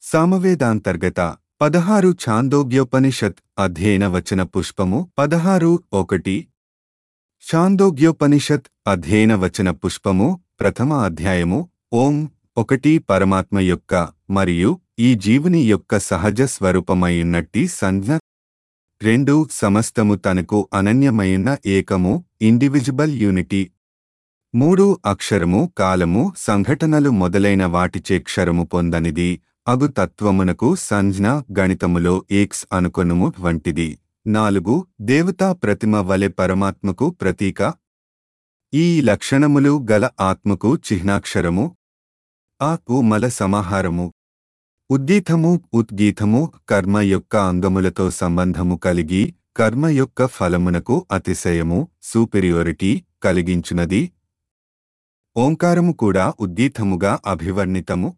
సామవేదాంతర్గత పదహారు ఛాందోగ్యోపనిషత్ అధ్యయన వచన పుష్పము పదహారు ఒకటి ఛాందోగ్యోపనిషత్ అధ్యయన వచన పుష్పము ప్రథమ అధ్యాయము ఓం ఒకటి పరమాత్మ యొక్క మరియు ఈ జీవుని యొక్క సహజ స్వరూపమైనట్టి సంజ్ఞ రెండు సమస్తము తనకు అనన్యమైన ఏకము ఇండివిజిబుల్ యూనిటీ మూడు అక్షరము కాలము సంఘటనలు మొదలైన వాటిచే క్షరము పొందనిది అగు తత్వమునకు సంజ్ఞ గణితములో ఏక్స్ అనుకొనుము వంటిది నాలుగు దేవతా ప్రతిమ వలె పరమాత్మకు ప్రతీక ఈ లక్షణములు గల ఆత్మకు చిహ్నాక్షరము ఆ మల సమాహారము ఉద్దీతము ఉద్గీతము కర్మ యొక్క అంగములతో సంబంధము కలిగి కర్మ యొక్క ఫలమునకు అతిశయము సూపెరియోరిటీ కలిగించునది ఓంకారము కూడా ఉద్దీతముగా అభివర్ణితము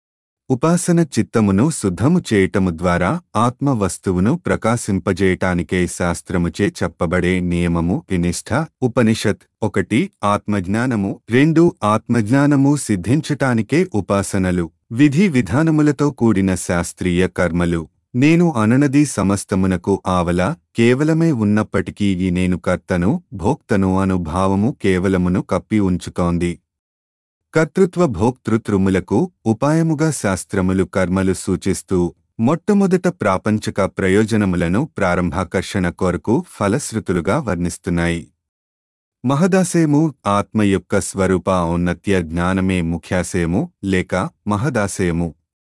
ఉపాసన చిత్తమును శుద్ధము చేయటము ద్వారా ఆత్మ వస్తువును ప్రకాశింపజేయటానికే శాస్త్రముచే చెప్పబడే నియమము వినిష్ఠ ఉపనిషత్ ఒకటి ఆత్మజ్ఞానము రెండు ఆత్మజ్ఞానము సిద్ధించటానికే ఉపాసనలు విధి విధానములతో కూడిన శాస్త్రీయ కర్మలు నేను అననది సమస్తమునకు ఆవల కేవలమే ఉన్నప్పటికీ ఈ నేను కర్తను భోక్తను అను భావము కేవలమును కప్పి ఉంచుతోంది కర్తృత్వ భోక్తృత్రుములకు ఉపాయముగా శాస్త్రములు కర్మలు సూచిస్తూ మొట్టమొదట ప్రాపంచక ప్రయోజనములను ప్రారంభాకర్షణ కొరకు ఫలశ్రుతులుగా వర్ణిస్తున్నాయి మహదాశయము ఆత్మ యొక్క స్వరూప ఔన్నత్య జ్ఞానమే ముఖ్యాశయము లేక మహదాశయము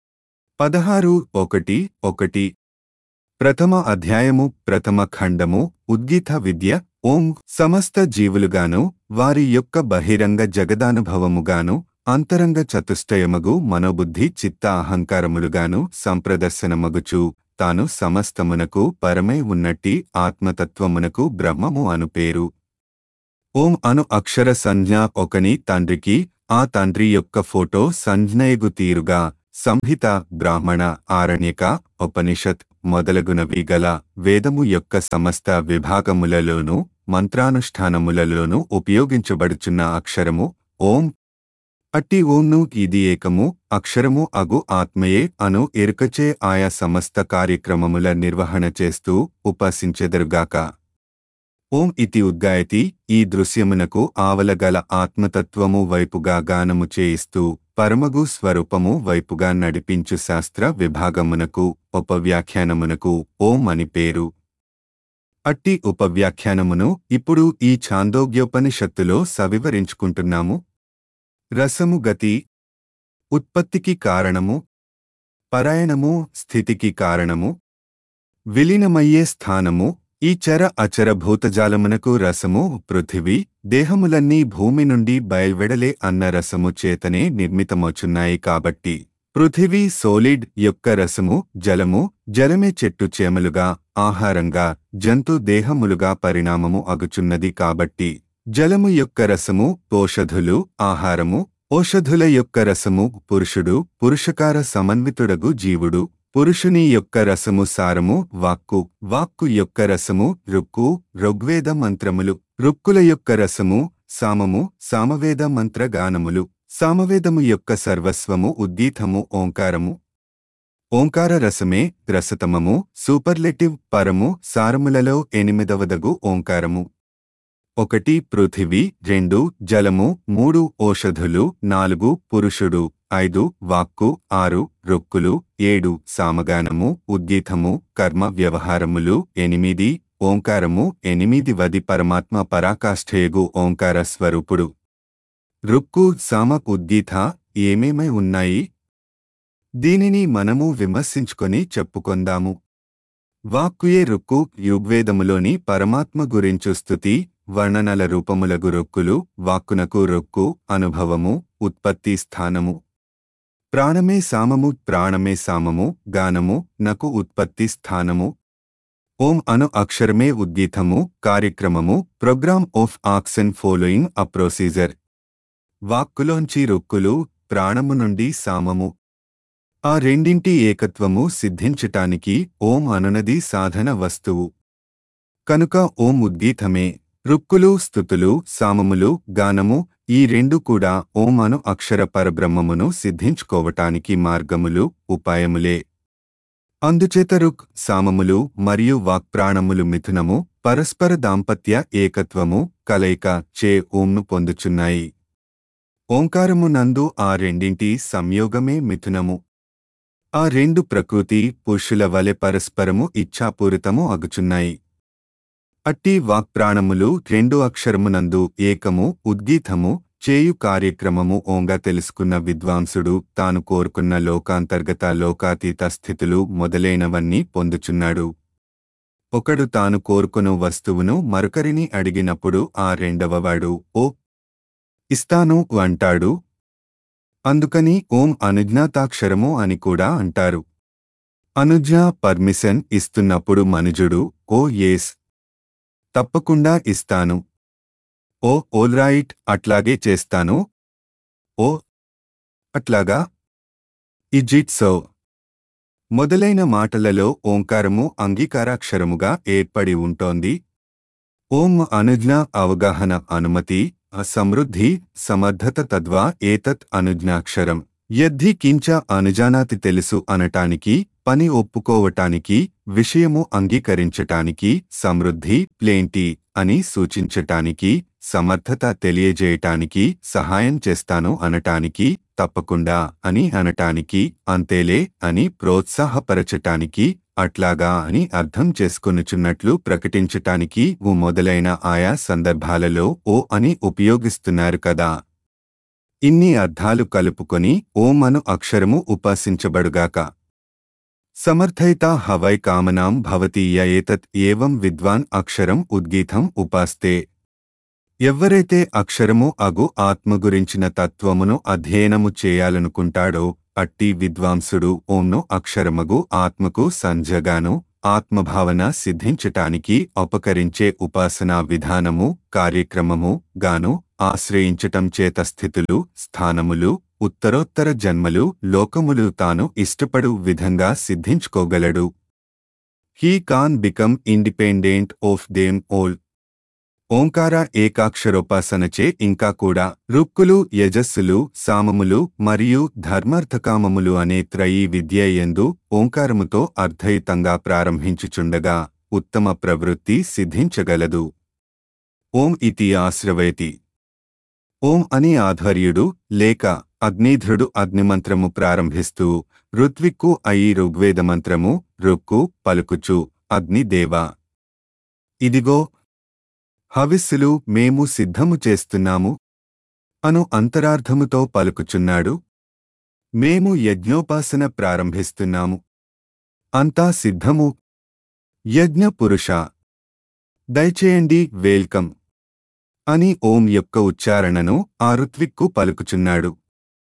పదహారు ఒకటి ఒకటి ప్రథమ అధ్యాయము ప్రథమ ఖండము ఉద్గీత విద్య ఓం సమస్త జీవులుగాను వారి యొక్క బహిరంగ జగదానుభవముగాను అంతరంగ చతుష్టయమగు మనోబుద్ధి చిత్త అహంకారములుగాను సంప్రదర్శనమగుచు తాను సమస్తమునకు పరమై ఉన్నట్టి ఆత్మతత్వమునకు బ్రహ్మము అను పేరు ఓం అను అక్షర సంజ్ఞ ఒకని తండ్రికి ఆ తండ్రి యొక్క ఫోటో సంజ్ఞయగు తీరుగా సంహిత బ్రాహ్మణ ఆరణ్యక ఉపనిషత్ మొదలగునవి గల వేదము యొక్క సమస్త విభాగములలోనూ మంత్రానుష్ఠానములలోనూ ఉపయోగించబడుచున్న అక్షరము ఓం అట్టి ఓంను ఇది ఏకము అక్షరము అగు ఆత్మయే అను ఎరుకచే ఆయా సమస్త కార్యక్రమముల నిర్వహణ చేస్తూ ఉపాసించెదరుగాక ఓం ఇతి ఉద్గాయతి ఈ దృశ్యమునకు ఆవలగల ఆత్మతత్వము వైపుగా గానము చేయిస్తూ పరమగు స్వరూపము వైపుగా నడిపించు శాస్త్ర విభాగమునకు ఉపవ్యాఖ్యానమునకు ఓం అని పేరు అట్టి ఉపవ్యాఖ్యానమును ఇప్పుడు ఈ ఛాందోగ్యోపనిషత్తులో సవివరించుకుంటున్నాము రసము గతి ఉత్పత్తికి కారణము పరాయణము స్థితికి కారణము విలీనమయ్యే స్థానము ఈ చర అచర భూతజాలమునకు రసము పృథివీ దేహములన్నీ భూమి నుండి బయల్వెడలే అన్న రసము చేతనే నిర్మితమవుచున్నాయి కాబట్టి పృథివీ సోలిడ్ యొక్క రసము జలము జలమే చెట్టు చేమలుగా ఆహారంగా జంతు దేహములుగా పరిణామము అగుచున్నది కాబట్టి జలము యొక్క రసము ఓషధులు ఆహారము ఓషధుల యొక్క రసము పురుషుడు పురుషకార సమన్వితుడగు జీవుడు పురుషుని యొక్క రసము సారము వాక్కు వాక్కు యొక్క రసము రుక్కు ఋగ్వేద మంత్రములు రుక్కుల యొక్క రసము సామము సామవేద మంత్రగానములు సామవేదము యొక్క సర్వస్వము ఉద్దీతము ఓంకారము ఓంకార రసమే రసతమము సూపర్లెటివ్ పరము సారములలో ఎనిమిదవదగు ఓంకారము ఒకటి పృథివీ రెండు జలము మూడు ఓషధులు నాలుగు పురుషుడు ఐదు వాక్కు ఆరు రొక్కులు ఏడు సామగానము ఉద్గీతము కర్మ వ్యవహారములు ఎనిమిది ఓంకారము ఎనిమిది వది పరమాత్మ పరాకాష్ఠేగు ఓంకార స్వరూపుడు రుక్కు సామ ఉద్గీత ఏమేమై ఉన్నాయి దీనిని మనము విమర్శించుకొని చెప్పుకొందాము వాక్కుయే రుక్కు యుగ్వేదములోని పరమాత్మ గురించు స్థుతి వర్ణనల రూపములగు రొక్కులు వాక్కునకు రొక్కు అనుభవము ఉత్పత్తి స్థానము ప్రాణమే సామము ప్రాణమే సామము గానము నకు ఉత్పత్తి స్థానము ఓం అను అక్షరమే ఉద్గీతము కార్యక్రమము programme of action following a procedure వాక్కులోంచి రొక్కులు ప్రాణము నుండి సామము ఆ రెండింటి ఏకత్వము సిద్ధించటానికి ఓం అనునది సాధన వస్తువు కనుక ఓం ఉద్గీతమే రుక్కులు స్థుతులు సామములు గానము ఈ రెండు కూడా ఓం అను అక్షర పరబ్రహ్మమును సిద్ధించుకోవటానికి మార్గములు ఉపాయములే అందుచేత రుక్ సామములు మరియు వాక్ప్రాణములు మిథునము పరస్పర దాంపత్య ఏకత్వము కలయిక చే ఓంను పొందుచున్నాయి ఓంకారము నందు ఆ రెండింటి సంయోగమే మిథునము ఆ రెండు ప్రకృతి పురుషుల వలె పరస్పరము ఇచ్ఛాపూరితము అగుచున్నాయి అట్టి వాక్ప్రాణములు రెండు అక్షరమునందు ఏకము ఉద్గీతము చేయు కార్యక్రమము ఓంగా తెలుసుకున్న విద్వాంసుడు తాను కోరుకున్న లోకాంతర్గత లోకాతీత స్థితులు మొదలైనవన్నీ పొందుచున్నాడు ఒకడు తాను కోరుకును వస్తువును మరొకరిని అడిగినప్పుడు ఆ రెండవవాడు ఓ ఇస్తాను అంటాడు అందుకని ఓం అనుజ్ఞాతాక్షరము అని కూడా అంటారు అనుజ్ఞ పర్మిషన్ ఇస్తున్నప్పుడు మనుజుడు ఓ ఏస్ తప్పకుండా ఇస్తాను ఓ ఓల్రైట్ అట్లాగే చేస్తాను ఓ అట్లాగా ఇజిట్ సో మొదలైన మాటలలో ఓంకారము అంగీకారాక్షరముగా ఏర్పడి ఉంటోంది ఓం అనుజ్ఞ అవగాహన అనుమతి సమృద్ధి సమర్థత తద్వా ఏతత్ అనుజ్ఞాక్షరం యద్ధి కించ అనుజానాతి తెలుసు అనటానికి పని ఒప్పుకోవటానికి విషయము అంగీకరించటానికి సమృద్ధి ప్లేంటి అని సూచించటానికి సమర్థత తెలియజేయటానికి సహాయం చేస్తాను అనటానికి తప్పకుండా అని అనటానికి అంతేలే అని ప్రోత్సాహపరచటానికి అట్లాగా అని అర్థం చేసుకొనుచున్నట్లు ప్రకటించటానికి ఉ మొదలైన ఆయా సందర్భాలలో ఓ అని ఉపయోగిస్తున్నారు కదా ఇన్ని అర్థాలు కలుపుకొని ఓమను అక్షరము ఉపాసించబడుగాక సమర్థయిత హవై కామనాం భవతి య ఏతత్ ఏవం విద్వాన్ అక్షరం ఉద్గీతం ఉపాస్తే ఎవ్వరైతే అక్షరము అగు ఆత్మ గురించిన తత్వమును అధ్యయనము చేయాలనుకుంటాడో అట్టి విద్వాంసుడు ఓంను అక్షరమగు ఆత్మకు సంజగాను ఆత్మభావన సిద్ధించటానికి ఉపకరించే ఉపాసనా విధానము కార్యక్రమము గాను ఆశ్రయించటం చేత స్థితులు స్థానములు ఉత్తరోత్తర జన్మలు లోకములు తాను ఇష్టపడు విధంగా సిద్ధించుకోగలడు he can become independent of them all ఓంకార ఏకాక్షరోపాసనచే ఇంకా కూడా రుక్కులు యజస్సులు సామములు మరియు ధర్మార్థకామములు అనే త్రయీ విద్య ఎందు ఓంకారముతో అర్థయుతంగా ప్రారంభించుచుండగా ఉత్తమ ప్రవృత్తి సిద్ధించగలదు ఓం ఇతి ఆశ్రవయతి ఓం అని ఆధ్వర్యుడు లేక అగ్నిధ్రుడు అగ్నిమంత్రము ప్రారంభిస్తూ ఋత్విక్కు అయి ఋగ్వేదమంత్రము రుక్కు పలుకుచు అగ్నిదేవా ఇదిగో హవిస్సులు మేము సిద్ధము చేస్తున్నాము అను అంతరార్థముతో పలుకుచున్నాడు మేము యజ్ఞోపాసన ప్రారంభిస్తున్నాము అంతా సిద్ధము యజ్ఞ పురుష దయచేయండి వెల్కమ్ అని ఓం యొక్క ఉచ్చారణను ఆ ఋత్విక్కు పలుకుచున్నాడు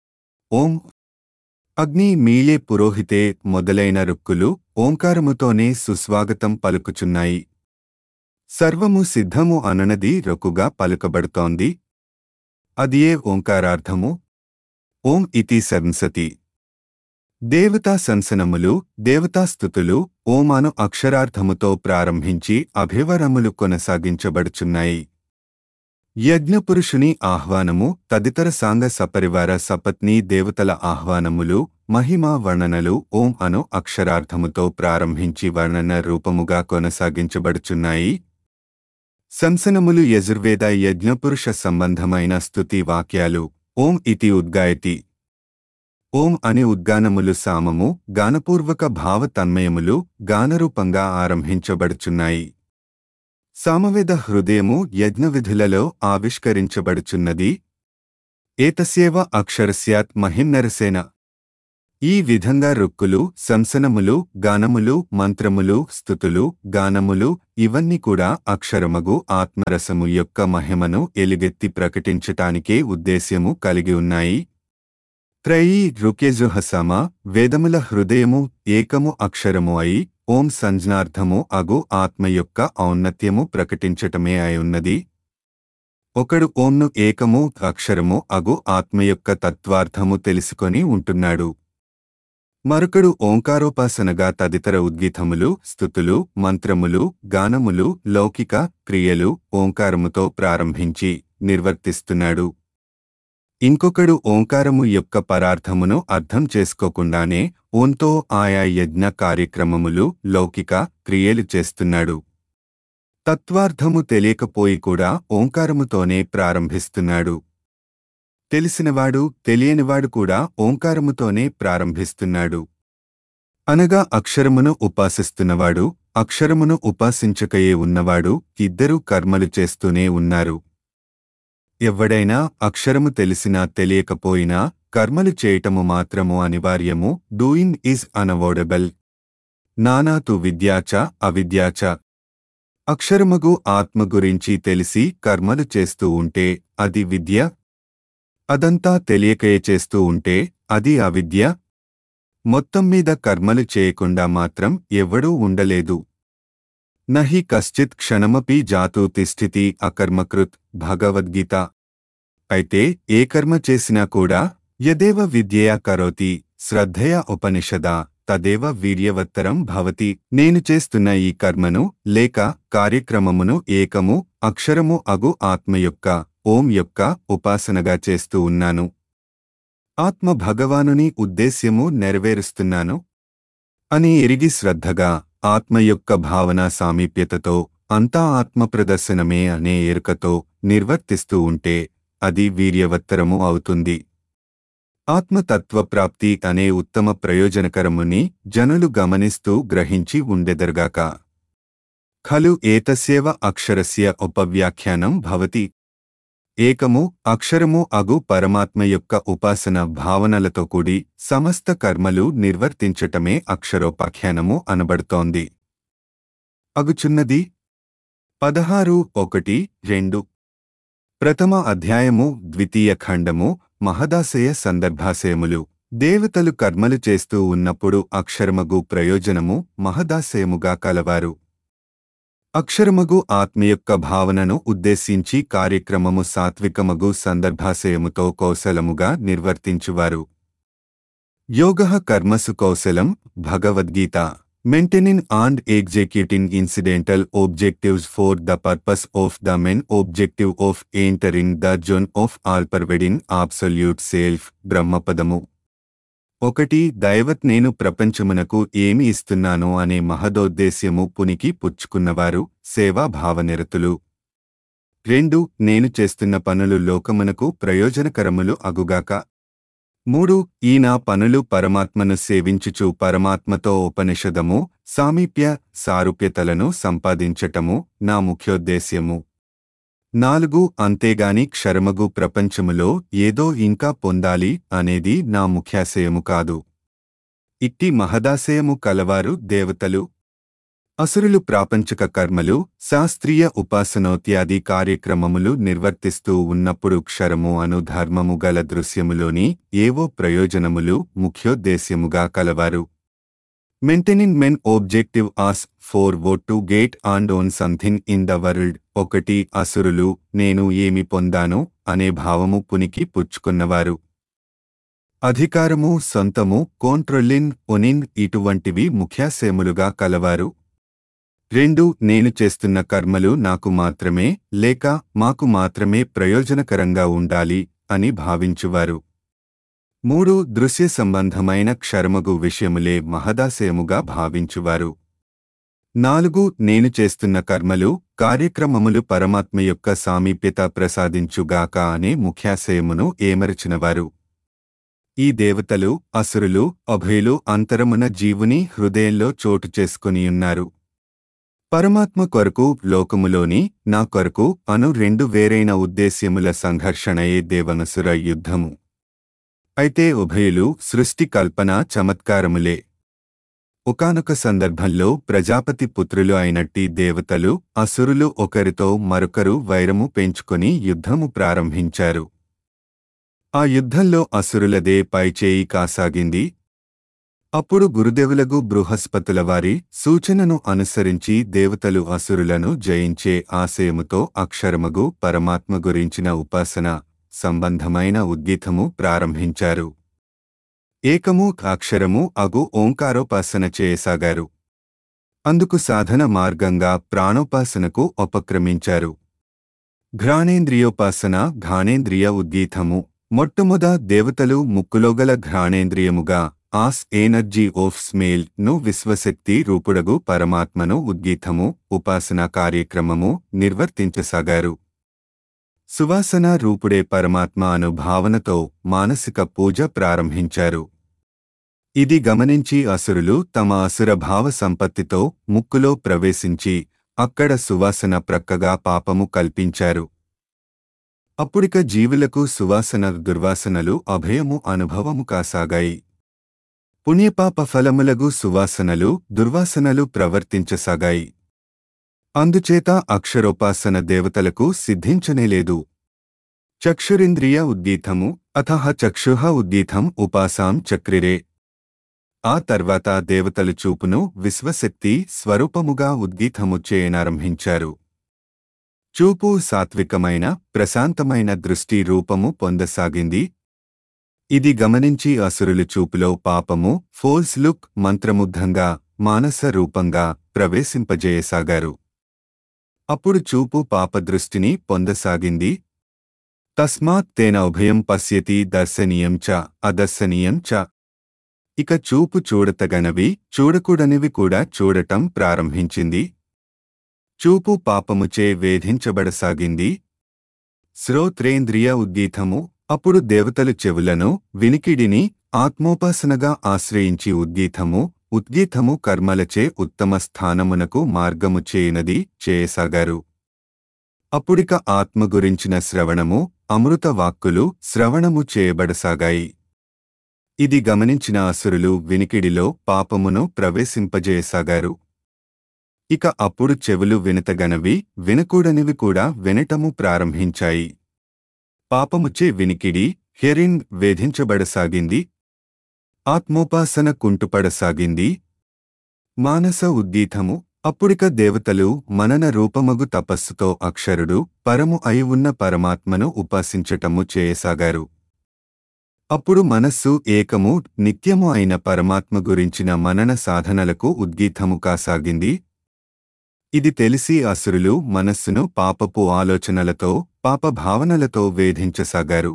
ఓం అగ్ని మీలే పురోహితే మొదలైన రుక్కులు ఓంకారముతోనే సుస్వాగతం పలుకుచున్నాయి సర్వము సిద్ధము అననది రొక్కుగా పలుకబడుతోంది అదియే ఓంకారార్థము ఓం ఇతి సంసతి దేవతా సంసనములు దేవతాస్థుతులు ఓమాను అక్షరార్థముతో ప్రారంభించి అభివరములు కొనసాగించబడుచున్నాయి యజ్ఞపురుషుని ఆహ్వానము తదితర సాంగ సపరివార సపత్ని దేవతల ఆహ్వానములు మహిమా వర్ణనలు ఓం అను అక్షరార్థముతో ప్రారంభించి వర్ణన రూపముగా కొనసాగించబడుచున్నాయి సంసనములు యజుర్వేద యజ్ఞపురుష సంబంధమైన స్తుతి వాక్యాలు ఓం ఇతి ఉద్గాయతి ఓం అని ఉద్గానములు సామము గానపూర్వక భావ తన్మయములు గానరూపంగా ఆరంభించబడుచున్నాయి సామవేద హృదయము యజ్ఞవిధులలో ఆవిష్కరించబడుచున్నది ఏతస్యేవ అక్షరస్యాత్ మహిన్నరసేన ఈ విధంగా రుక్కులు సంసనములు గానములు మంత్రములు స్థుతులు గానములు ఇవన్నీ కూడా అక్షరమగు ఆత్మరసము యొక్క మహిమను ఎలుగెత్తి ప్రకటించటానికే ఉద్దేశ్యము కలిగి ఉన్నాయి త్రయీ రుకేజుహసమ వేదముల హృదయము ఏకము అక్షరము అయి ఓం సంజ్ఞార్థము అగు ఆత్మ యొక్క ఔన్నత్యము ప్రకటించటమే అయున్నది ఒకడు ఓంను ఏకము అక్షరము అగు ఆత్మ యొక్క తత్వార్థము తెలుసుకొని ఉంటున్నాడు మరొకడు ఓంకారోపాసనగా తదితర ఉద్గీతములు స్థుతులు మంత్రములు గానములు లౌకిక క్రియలు ఓంకారముతో ప్రారంభించి నిర్వర్తిస్తున్నాడు ఇంకొకడు ఓంకారము యొక్క పరార్థమును అర్థం చేసుకోకుండానే ఓంతో ఆయా యజ్ఞ కార్యక్రమములు లౌకిక క్రియలు చేస్తున్నాడు తత్వార్థము తెలియకపోయి కూడా ఓంకారముతోనే ప్రారంభిస్తున్నాడు తెలిసినవాడు తెలియనివాడు కూడా ఓంకారముతోనే ప్రారంభిస్తున్నాడు అనగా అక్షరమును ఉపాసిస్తున్నవాడు అక్షరమును ఉపాసించకయే ఉన్నవాడు ఇద్దరూ కర్మలు చేస్తూనే ఉన్నారు ఎవ్వడైనా అక్షరము తెలిసినా తెలియకపోయినా కర్మలు చేయటము మాత్రము అనివార్యము డూయింగ్ ఈజ్ అనవోడబుల్ నానాతు విద్యాచ అవిద్యాచ అక్షరమగు ఆత్మ గురించి తెలిసి కర్మలు చేస్తూ ఉంటే అది విద్య అదంతా తెలియకయే చేస్తూ ఉంటే అది అవిద్య మొత్తం మీద కర్మలు చేయకుండా మాత్రం ఎవ్వడూ ఉండలేదు నహి కశ్చిత్ క్షణమపి జాతు తిష్ఠితి అకర్మకృత్ భగవద్గీత అయితే ఏ కర్మ చేసినా కూడా యదేవ విద్యయా కరోతి శ్రద్ధయా ఉపనిషదా తదేవ వీర్యవత్తరం భవతి నేను చేస్తున్న ఈ కర్మను లేక కార్యక్రమమును ఏకము అక్షరము అగు ఆత్మ యొక్క ఓం యొక్క ఉపాసనగా చేస్తూ ఉన్నాను ఆత్మ భగవానుని ఉద్దేశ్యము నెరవేరుస్తున్నాను అని ఎరిగి శ్రద్ధగా ఆత్మ యొక్క భావన సామీప్యతతో అంతా ఆత్మ ప్రదర్శనమే అనే ఎరుకతో నిర్వర్తిస్తూ ఉంటే అది వీర్యవత్తరము అవుతుంది ఆత్మతత్వప్రాప్తి అనే ఉత్తమ ప్రయోజనకరముని జనులు గమనిస్తూ గ్రహించి ఉండెదరుగాక ఖలు ఏతస్యేవ అక్షరస్య ఉపవ్యాఖ్యానం భవతి ఏకము అక్షరము అగు పరమాత్మ యొక్క ఉపాసన భావనలతో కూడి సమస్త కర్మలు నిర్వర్తించటమే అక్షరోపాఖ్యానము అనబడుతోంది అగుచున్నది పదహారు ఒకటి రెండు ప్రథమ అధ్యాయము ద్వితీయ ఖండము మహదాశయ సందర్భాశయములు దేవతలు కర్మలు చేస్తూ ఉన్నప్పుడు అక్షరమగు ప్రయోజనము మహదాశయముగా కలవారు అక్షరమగు ఆత్మ యొక్క భావనను ఉద్దేశించి కార్యక్రమము సాత్వికమగు సందర్భాశయముతో కౌశలముగా నిర్వర్తించువారు యోగ కర్మసు కౌశలం Bhagavad Gita maintaining and executing incidental objectives for the purpose of the main objective of entering the zone of all pervading absolute self బ్రహ్మపదము ఒకటి దైవత్ నేను ప్రపంచమునకు ఏమి ఇస్తున్నానో అనే మహదోద్దేశ్యము పునికి పుచ్చుకున్నవారు సేవాభావనిరతులు రెండు నేను చేస్తున్న పనులు లోకమునకు ప్రయోజనకరములు అగుగాక మూడు ఈ నా పనులు పరమాత్మను సేవించుచు పరమాత్మతో ఉపనిషదము సామీప్య సారూప్యతలను సంపాదించటము నా ముఖ్యోద్దేశ్యము నాలుగు అంతేగాని క్షరమగు ప్రపంచములో ఏదో ఇంకా పొందాలి అనేది నా ముఖ్యాశయము కాదు ఇట్టి మహదాశయము కలవారు దేవతలు అసురులు ప్రాపంచక కర్మలు శాస్త్రీయ ఉపాసనోత్యాది కార్యక్రమములు నిర్వర్తిస్తూ ఉన్నప్పుడు క్షరము అను ధర్మము గల దృశ్యములోని ఏవో ప్రయోజనములు ముఖ్యోద్దేశ్యముగా కలవారు maintaining main objective as for what to get and own something in the world ఒకటి అసురులు నేను ఏమి పొందాను అనే భావము పునికి పుచ్చుకున్నవారు అధికారము సొంతము కోంట్రొల్లిన్ ఒనిన్ ఇటువంటివి ముఖ్యాశయములుగా కలవారు రెండు నేను చేస్తున్న కర్మలు నాకు మాత్రమే లేక మాకు మాత్రమే ప్రయోజనకరంగా ఉండాలి అని భావించువారు మూడు దృశ్య సంబంధమైన క్షరమగు విషయములే మహదాశయముగా భావించువారు నాలుగు నేను చేస్తున్న కర్మలు కార్యక్రమములు పరమాత్మ యొక్క సామీప్యత ప్రసాదించుగాక అనే ముఖ్యాశయమును ఏమరచినవారు ఈ దేవతలు అసురులు అభయులు అంతరమున జీవుని హృదయంలో చోటు చేసుకునియున్నారు పరమాత్మ కొరకు లోకములోని నా కొరకు అను రెండు వేరైన ఉద్దేశ్యముల సంఘర్షణయే దేవనసుర యుద్ధము అయితే ఉభయులు సృష్టి కల్పన చమత్కారములే ఒకానొక సందర్భంలో ప్రజాపతి పుత్రులు అయినట్టి దేవతలు అసురులు ఒకరితో మరొకరు వైరము పెంచుకొని యుద్ధము ప్రారంభించారు ఆ యుద్ధంలో అసురులదే పైచేయి కాసాగింది అప్పుడు గురుదేవులగు బృహస్పతుల వారి సూచనను అనుసరించి దేవతలు అసురులను జయించే ఆశయముతో అక్షరమగు పరమాత్మ గురించిన ఉపాసన సంబంధమైన ఉద్గీతము ప్రారంభించారు ఏకము అక్షరము అగు ఓంకారోపాసన చేయసాగారు అందుకు సాధన మార్గంగా ప్రాణోపాసనకు ఉపక్రమించారు ఘ్రాణేంద్రియోపాసన ఘానేంద్రియ ఉద్దీతము మొట్టమొద దేవతలు ముక్కులోగల ఘ్రాణేంద్రియముగా ఆస్ ఎనర్జీ ఆఫ్ స్మేల్ ను విశ్వశక్తి రూపుడగు పరమాత్మను ఉద్గీతము ఉపాసనా కార్యక్రమము నిర్వర్తించసాగారు సువాసన రూపుడే పరమాత్మ అను భావనతో మానసిక పూజ ప్రారంభించారు ఇది గమనించి అసురులు తమ అసుర భావ సంపత్తితో ముక్కులో ప్రవేశించి అక్కడ సువాసన ప్రక్కగా పాపము కల్పించారు అప్పుడిక జీవులకు సువాసన దుర్వాసనలు అభయము అనుభవము కాసాగాయి పుణ్యపాప ఫలములగు సువాసనలు దుర్వాసనలు ప్రవర్తించసాగాయి అందుచేత అక్షరోపాసన దేవతలకు సిద్ధించనేలేదు చక్షురింద్రియ ఉద్దీతము అథ చక్షుః ఉద్దీతం ఉపాసాం చక్రిరే ఆ తర్వాత దేవతలు చూపును విశ్వశక్తి స్వరూపముగా ఉద్గీతము చేయనారంభించారు చూపు సాత్వికమైన ప్రశాంతమైన దృష్టి రూపము పొందసాగింది ఇది గమనించి అసురులు చూపులో పాపము ఫోల్స్ లుక్ మంత్రముగ్ధంగా మానస రూపంగా ప్రవేశింపజేయసాగారు అప్పుడు చూపు పాపదృష్టిని పొందసాగింది తస్మాత్ తేన ఉభయం పశ్యతి దర్శనీయం చ అదర్శనీయం చ ఇక చూపు చూడతగనవి చూడకూడనివి కూడా చూడటం ప్రారంభించింది చూపు పాపముచే వేధించబడసాగింది శ్రోత్రేంద్రియ ఉద్దీతము అప్పుడు దేవతలు చెవులను వినికిడిని ఆత్మోపాసనగా ఆశ్రయించి ఉద్గీతము ఉద్గీతము కర్మలచే ఉత్తమ స్థానమునకు మార్గము చేయనది చేయసాగారు అప్పుడిక ఆత్మ గురించిన శ్రవణము అమృత వాక్కులు శ్రవణము చేయబడసాగాయి ఇది గమనించిన అసురులు వినికిడిలో పాపమును ప్రవేశింపజేయసాగారు ఇక అప్పుడు చెవులు వినతగనవి వినకూడనివి కూడా వినటము ప్రారంభించాయి పాపముచే వినికిడి హెరిన్ వేధించబడసాగింది ఆత్మోపాసన కుంటుపడసాగింది మానస ఉద్దీతము అప్పుడిక దేవతలు మనన రూపమగు తపస్సుతో అక్షరుడు పరము అయి ఉన్న పరమాత్మను ఉపాసించటము చేయసాగారు అప్పుడు మనస్సు ఏకము నిత్యము అయిన పరమాత్మ గురించిన మనన సాధనలకు ఉద్గీతము కాసాగింది ఇది తెలిసి అసురులు మనస్సును పాపపు ఆలోచనలతో పాప భావనలతో వేధించసాగారు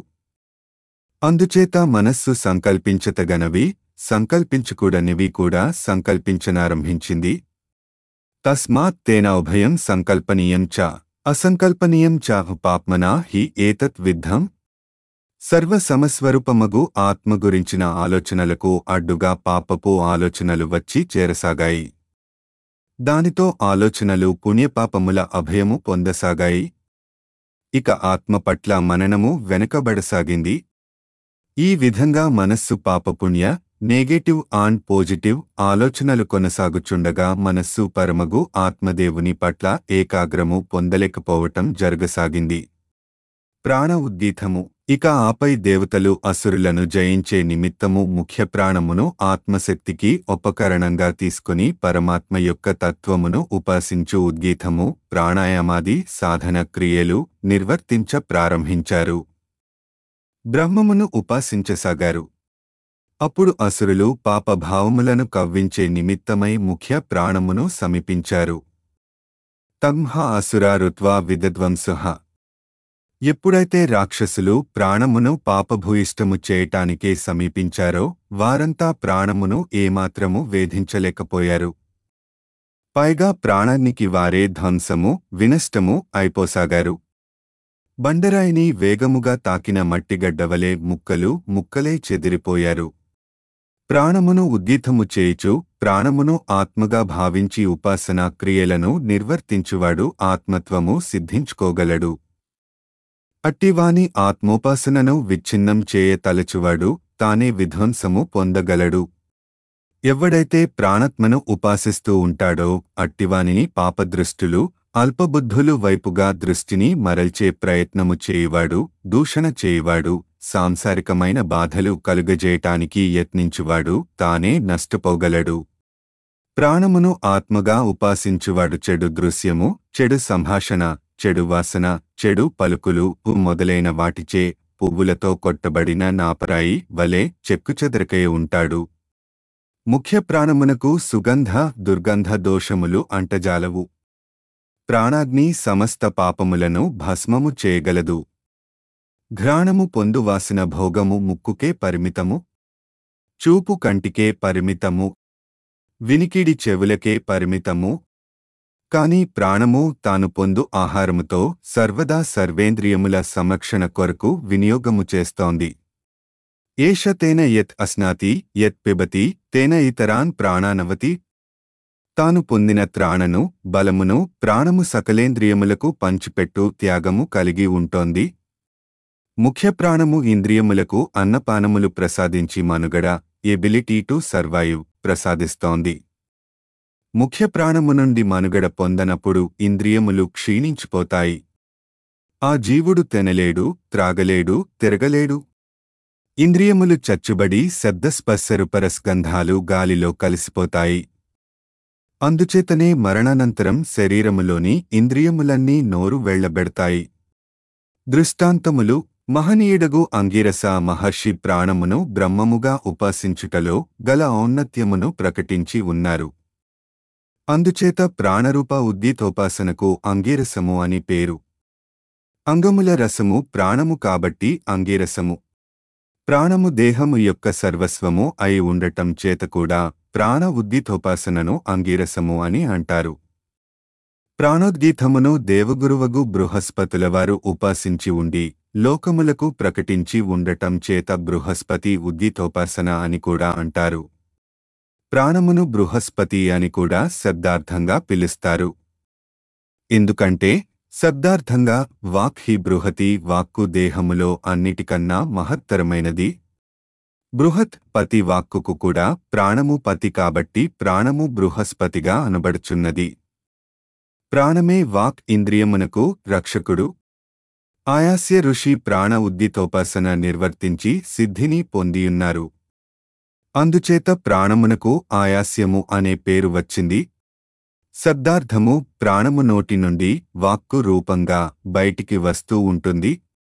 అందుచేత మనస్సు సంకల్పించతగనవి సంకల్పించకూడనివి కూడా సంకల్పించనారంభించింది తస్మాత్ తేన ఉభయం సంకల్పనీయం చ అసంకల్పనీయం చ పాప్మనా హి ఏతత్ విద్ధం సర్వసమస్వరూపమగు ఆత్మ గురించిన ఆలోచనలకు అడ్డుగా పాపపు ఆలోచనలు వచ్చి చేరసాగాయి దానితో ఆలోచనలు పుణ్యపాపముల అభయము పొందసాగాయి ఇక ఆత్మ పట్ల మననము వెనకబడసాగింది ఈ విధంగా మనస్సు పాపపుణ్య నెగటివ్ ఆన్ పాజిటివ్ ఆలోచనలు కొనసాగుచుండగా మనస్సు పరమగు ఆత్మదేవుని పట్ల ఏకాగ్రము పొందలేకపోవటం జరగసాగింది ప్రాణ ఉద్దీతము ఇక ఆపై దేవతలు అసురులను జయించే నిమిత్తము ముఖ్య ప్రాణమును ఆత్మశక్తికి ఉపకరణంగా తీసుకుని పరమాత్మ యొక్క తత్వమును ఉపాసించు ఉద్గీతము ప్రాణాయామాది సాధన క్రియలు నిర్వర్తించ ప్రారంభించారు బ్రహ్మమును ఉపాసించసాగారు అప్పుడు అసురులు పాపభావములను కవ్వించే నిమిత్తమై ముఖ్య ప్రాణమును సమీపించారు తంహ అసురారుత్వా విదధ్వంసుహ ఎప్పుడైతే రాక్షసులు ప్రాణమును పాపభూయిష్టము చేయటానికే సమీపించారో వారంతా ప్రాణమును ఏమాత్రము వేధించలేకపోయారు పైగా ప్రాణానికి వారే ధ్వంసము వినష్టము అయిపోసాగారు బండరాయిని వేగముగా తాకిన మట్టిగడ్డవలే ముక్కలు ముక్కలే చెదిరిపోయారు ప్రాణమును ఉద్దీతము చేయుచు ప్రాణమును ఆత్మగా భావించి ఉపాసనా క్రియలను నిర్వర్తించువాడు ఆత్మత్వము సిద్ధించుకోగలడు అట్టివాని ఆత్మోపాసనను విచ్ఛిన్నం చేయ తలచువాడు తానే విధ్వంసము పొందగలడు ఎవడైతే ప్రాణత్మను ఉపాసిస్తూ ఉంటాడో అట్టివానిని పాపదృష్టులు అల్పబుద్ధులు వైపుగా దృష్టిని మరల్చే ప్రయత్నము చేయువాడు దూషణ చేయువాడు సాంసారికమైన బాధలు కలుగజేయటానికి యత్నించువాడు తానే నష్టపోగలడు ప్రాణమును ఆత్మగా ఉపాసించువాడు చెడు దృశ్యము చెడు సంభాషణ చెడు వాసన చెడు పలుకులు మొదలైన వాటిచే పువ్వులతో కొట్టబడిన నాపరాయి వలె చెక్కుచెదరకై ఉంటాడు ముఖ్య ప్రాణమునకు సుగంధ దుర్గంధ దోషములు అంటజాలవు ప్రాణాగ్ని సమస్త పాపములను భస్మము చేయగలదు ఘ్రాణము పొందువాసిన భోగము ముక్కుకే పరిమితము చూపు కంటికే పరిమితము వినికిడి చెవులకే పరిమితము కాని ప్రాణము తాను పొందు ఆహారముతో సర్వదా సర్వేంద్రియముల సంరక్షణ కొరకు వినియోగము చేస్తోంది ఏష తేన యత్ అస్నాతి యత్ పిబతి తేన ఇతరాన్ ప్రాణానవతి తాను పొందిన త్రాణను బలమును ప్రాణము సకలేంద్రియములకు పంచిపెట్టు త్యాగము కలిగి ఉంటోంది ముఖ్య ప్రాణము ఇంద్రియములకు అన్నపానములు ప్రసాదించి మనుగడ ఎబిలిటీ టు సర్వైవ్ ప్రసాదిస్తోంది ముఖ్య ప్రాణము నుండి మనుగడ పొందనప్పుడు ఇంద్రియములు క్షీణించిపోతాయి ఆ జీవుడు తెనలేడు త్రాగలేడు తిరగలేడు ఇంద్రియములు చచ్చుబడి శబ్దస్పర్శరుపరస్గంధాలు గాలిలో కలిసిపోతాయి అందుచేతనే మరణానంతరం శరీరములోని ఇంద్రియములన్నీ నోరు వెళ్లబెడతాయి దృష్టాంతములు మహనీయుడగు అంగిరస మహర్షి ప్రాణమును బ్రహ్మముగా ఉపాసించుటలో గల ఔన్నత్యమును ప్రకటించి ఉన్నారు అందుచేత ప్రాణరూప ఉద్దీతోపాసనకు అంగీరసము అని పేరు అంగముల రసము ప్రాణము కాబట్టి అంగీరసము ప్రాణము దేహము యొక్క సర్వస్వము అయి ఉండటం చేత కూడా ప్రాణ ఉద్దీతోపాసనను అంగీరసము అని అంటారు ప్రాణోద్గీతమును దేవగురువగు బృహస్పతుల వారు ఉపాసించి ఉండి లోకములకు ప్రకటించి ఉండటం చేత బృహస్పతి ఉద్దీతోపాసన అని కూడా అంటారు ప్రాణమును బృహస్పతి అని కూడా శబ్దార్థంగా పిలుస్తారు ఎందుకంటే శబ్దార్థంగా వాక్ హి బృహతి వాక్కు దేహములో అన్నిటికన్నా మహత్తరమైనది బృహత్ పతి వాక్కుకు కూడా ప్రాణము పతి కాబట్టి ప్రాణము బృహస్పతిగా అనబడుచున్నది ప్రాణమే వాక్ ఇంద్రియమునకు రక్షకుడు ఆయాస్య ఋషి ప్రాణ ఉద్దితోపాసన నిర్వర్తించి సిద్ధిని పొందియున్నారు అందుచేత ప్రాణమునకు ఆయాస్యము అనే పేరు వచ్చింది శబ్దార్థము ప్రాణము నోటి నుండి వాక్కు రూపంగా బయటికి వస్తూ ఉంటుంది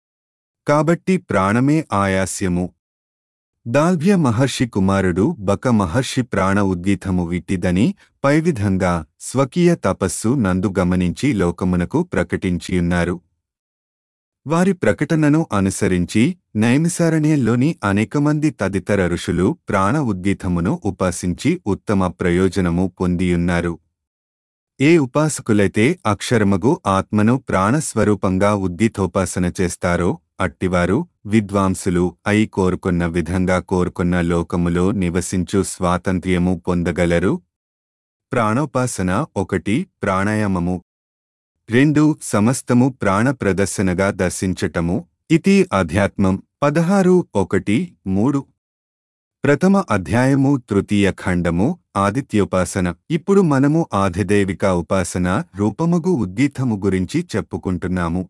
కాబట్టి ప్రాణమే ఆయాస్యము దాల్భ్య మహర్షి కుమారుడు బక మహర్షి ప్రాణ ఉద్గీతము విట్టిదని పైవిధంగా స్వకీయ తపస్సు నందు గమనించి లోకమునకు ప్రకటించియున్నారు వారి ప్రకటనను అనుసరించి నైమిసారణ్యంలోని అనేకమంది తదితర ఋషులు ప్రాణ ఉద్గీతమును ఉపాసించి ఉత్తమ ప్రయోజనము పొందియున్నారు ఏ ఉపాసకులైతే అక్షరమగు ఆత్మను ప్రాణస్వరూపంగా ఉద్గీతోపాసన చేస్తారో అట్టివారు విద్వాంసులు అయి కోరుకున్న విధంగా కోరుకున్న లోకములో నివసించు స్వాతంత్ర్యము పొందగలరు ప్రాణోపాసన ఒకటి ప్రాణాయామము రెండు సమస్తము ప్రాణ ప్రదర్శనగా దర్శించటము ఇది అధ్యాత్మం పదహారు ఒకటి మూడు ప్రథమ అధ్యాయము తృతీయ ఖండము ఆదిత్యోపాసన ఇప్పుడు మనము ఆధిదేవిక ఉపాసన రూపముగు ఉద్దీతము గురించి చెప్పుకుంటున్నాము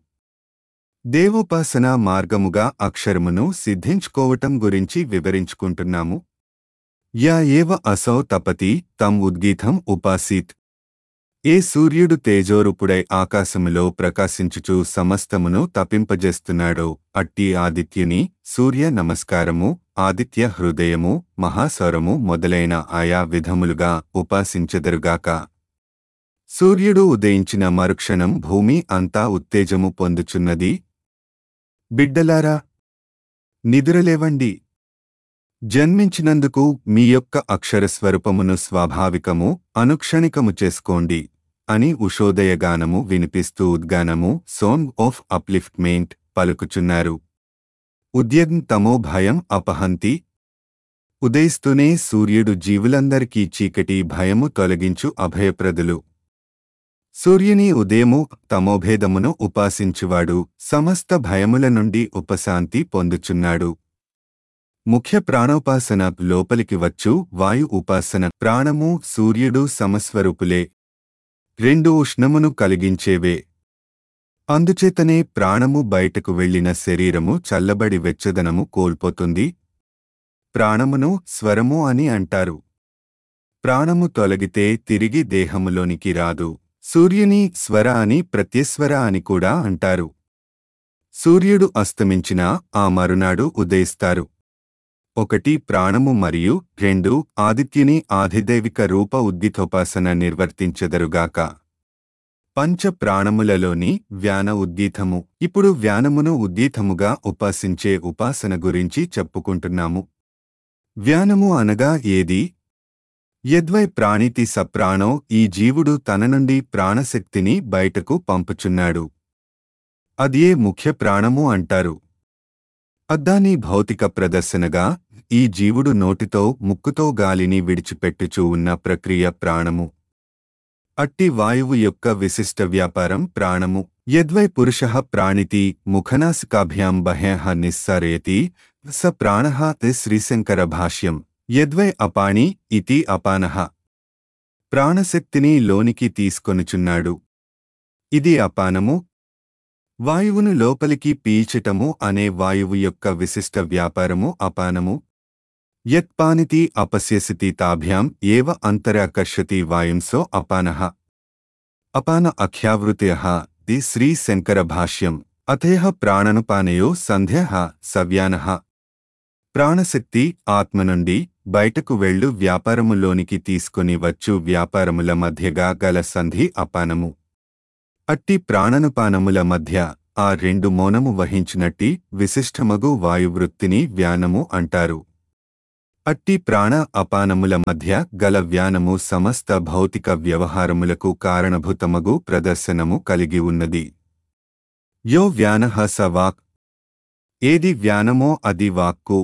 దేవోపాసన మార్గముగా అక్షరమును సిద్ధించుకోవటం గురించి వివరించుకుంటున్నాము యా ఏవ అసౌ తపతి తం ఉద్గీతం ఉపాసీత్ ఏ సూర్యుడు తేజోరూపుడై ఆకాశములో ప్రకాశించుచు సమస్తమును తపింపజేస్తున్నాడో అట్టి ఆదిత్యుని సూర్య నమస్కారము ఆదిత్య హృదయము మహాస్వరము మొదలైన ఆయా విధములుగా ఉపాసించెదరుగాక సూర్యుడు ఉదయించిన మరుక్షణం భూమి అంతా ఉత్తేజము పొందుచున్నది బిడ్డలారా నిదురలేవండి జన్మించినందుకు మీ యొక్క అక్షరస్వరూపమును స్వాభావికము అనుక్షణికము చేసుకోండి అని ఉషోదయగానము వినిపిస్తూ ఉద్గానము సోంగ్ ఆఫ్ అప్లిఫ్ట్మెంట్ పలుకుచున్నారు ఉద్యగ్ తమో భయం అపహంతి ఉదయిస్తూనే సూర్యుడు జీవులందరికీ చీకటి భయము తొలగించు అభయప్రదులు సూర్యుని ఉదయము తమోభేదమును ఉపాసించువాడు సమస్త భయముల నుండి ఉపశాంతి పొందుచున్నాడు ముఖ్య ప్రాణోపాసన లోపలికి వచ్చు వాయు ఉపాసన ప్రాణము సూర్యుడు సమస్వరూపులే రెండు ఉష్ణమును కలిగించేవే అందుచేతనే ప్రాణము బయటకు వెళ్లిన శరీరము చల్లబడి వెచ్చదనము కోల్పోతుంది ప్రాణమును స్వరము అని అంటారు ప్రాణము తొలగితే తిరిగి దేహములోనికి రాదు సూర్యుని స్వర అని ప్రత్యస్వర అని కూడా అంటారు సూర్యుడు అస్తమించినా ఆ మరునాడు ఉదయిస్తారు ఒకటి ప్రాణము మరియు రెండు ఆదిత్యుని ఆధిదైవిక రూప ఉద్గీతోపాసన నిర్వర్తించెదరుగాక పంచ ప్రాణములలోని వ్యాన ఉద్గీతము ఇప్పుడు వ్యానమును ఉద్గీతముగా ఉపాసించే ఉపాసన గురించి చెప్పుకుంటున్నాము వ్యానము అనగా ఏది యద్వై ప్రాణితి సప్రాణో ఈ జీవుడు తన నుండి ప్రాణశక్తిని బయటకు పంపుచున్నాడు అదే ముఖ్య ప్రాణము అంటారు అద్దాని భౌతిక ప్రదర్శనగా ఈ జీవుడు నోటితో ముక్కుతో గాలిని విడిచిపెట్టుచూ ఉన్న ప్రక్రియ ప్రాణము అట్టి వాయువు యొక్క విశిష్ట వ్యాపారం ప్రాణము యద్వై పురుష ప్రాణితి ముఖనాసికాభ్యాం బహ్యః నిస్సరేతి స ప్రాణ శ్రీశంకర భాష్యం యద్వై అపాణి ఇతి అపానః ప్రాణశక్తిని లోనికి తీసుకొనుచున్నాడు ఇది అపానము వాయువును లోపలికి పీల్చటము అనే వాయువు యొక్క విశిష్ట వ్యాపారము అపానము యత్పానితి అపశ్యసితి తాభ్యాం ఏవ అంతరాకర్షతి వాయుంసో అపానః అపాన అఖ్యావృతయః ది శ్రీ శంకర భాష్యం అథేహ ప్రాణనుపానయో సంధ్యః సవ్యానః ప్రాణశక్తి ఆత్మ నుండి బయటకు వెళ్ళు వ్యాపారములోనికి తీసుకుని వచ్చు వ్యాపారముల మధ్యగా గల సంధి అపానము అట్టి ప్రాణనుపానముల మధ్య ఆ రెండు మౌనము వహించినట్టి విశిష్టమగు వాయువృత్తిని వ్యానము అంటారు అట్టి ప్రాణ అపానముల మధ్య గల వ్యానము సమస్త భౌతిక వ్యవహారములకు కారణభూతమగు ప్రదర్శనము కలిగి ఉన్నది యో వ్యానః స వాక్ ఏది వ్యానమో అది వాక్కు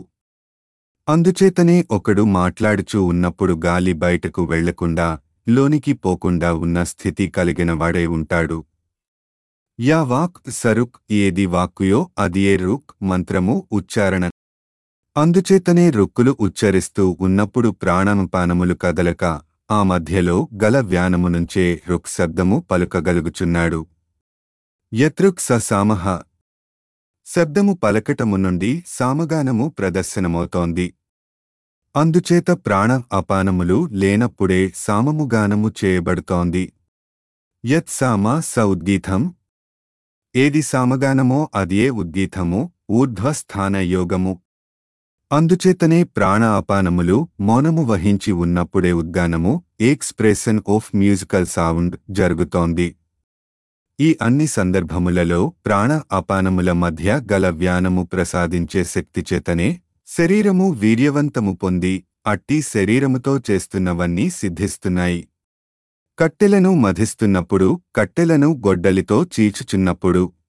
అందుచేతనే ఒకడు మాట్లాడుచూ ఉన్నప్పుడు గాలి బయటకు వెళ్లకుండా లోనికి పోకుండా ఉన్న స్థితి కలిగినవాడై ఉంటాడు యా వాక్ సరుక్ ఏది వాక్కుయో అదియే రుక్ మంత్రము ఉచ్చారణ అందుచేతనే రుక్కులు ఉచ్చరిస్తూ ఉన్నప్పుడు ప్రాణపానములు కదలక ఆ మధ్యలో గల వ్యానము నుంచే రుక్ శబ్దము పలుకగలుగుచున్నాడు యతృక్ స సామహ శబ్దము పలకటము నుండి సామగానము ప్రదర్శనమవుతోంది అందుచేత ప్రాణ అపానములు లేనప్పుడే సామముగానము చేయబడుతోంది యత్ సామ స ఉద్గీతం ఏది సామగానమో అదే ఉద్గీతము ఊర్ధ్వస్థాన యోగము అందుచేతనే ప్రాణ అపానములు మౌనము వహించి ఉన్నప్పుడే ఉద్గానము ఎక్స్ప్రెషన్ ఆఫ్ మ్యూజికల్ సౌండ్ జరుగుతోంది ఈ అన్ని సందర్భములలో ప్రాణ అపానముల మధ్య గల వ్యానము ప్రసాదించే శక్తి చేతనే శరీరము వీర్యవంతము పొంది అట్టి శరీరముతో చేస్తున్నవన్నీ సిద్ధిస్తున్నాయి కట్టెలను మధిస్తున్నప్పుడు కట్టెలను గొడ్డలితో చీచుచున్నప్పుడు